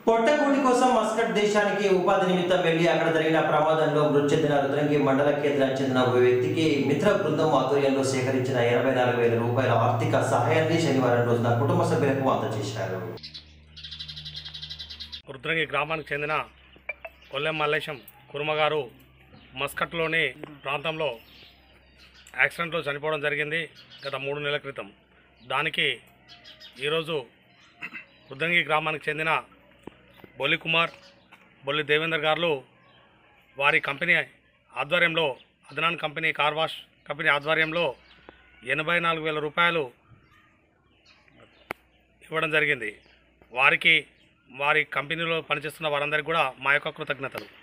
పొట్టకూటి కోసం మస్కట్ దేశానికి ఉపాధి నిమిత్తం వెళ్లి అక్కడ జరిగిన ప్రమాదంలో మృతి చెందిన రుద్రంగి మండల కేంద్రానికి చెందిన ఒక వ్యక్తికి మిత్ర బృందం ఆధ్వర్యంలో సేకరించిన ఇరవై నాలుగు వేల రూపాయల ఆర్థిక సహాయాన్ని శనివారం రోజున కుటుంబ సభ్యులకు అందజేశారు రుద్రంగి గ్రామానికి చెందిన కొల్లెం మల్లేశం కుర్మగారు మస్కట్లోని ప్రాంతంలో యాక్సిడెంట్లో చనిపోవడం జరిగింది గత మూడు నెలల క్రితం దానికి ఈరోజు రుద్రంగి గ్రామానికి చెందిన బొల్లి కుమార్ బొల్లి దేవేందర్ గారు వారి కంపెనీ ఆధ్వర్యంలో Adnan company car wash company ఆధ్వర్యంలో ఎనభై నాలుగు వేల రూపాయలు ఇవ్వడం జరిగింది వారికి వారి కంపెనీలో పనిచేస్తున్న వారందరికీ కూడా మా యొక్క కృతజ్ఞతలు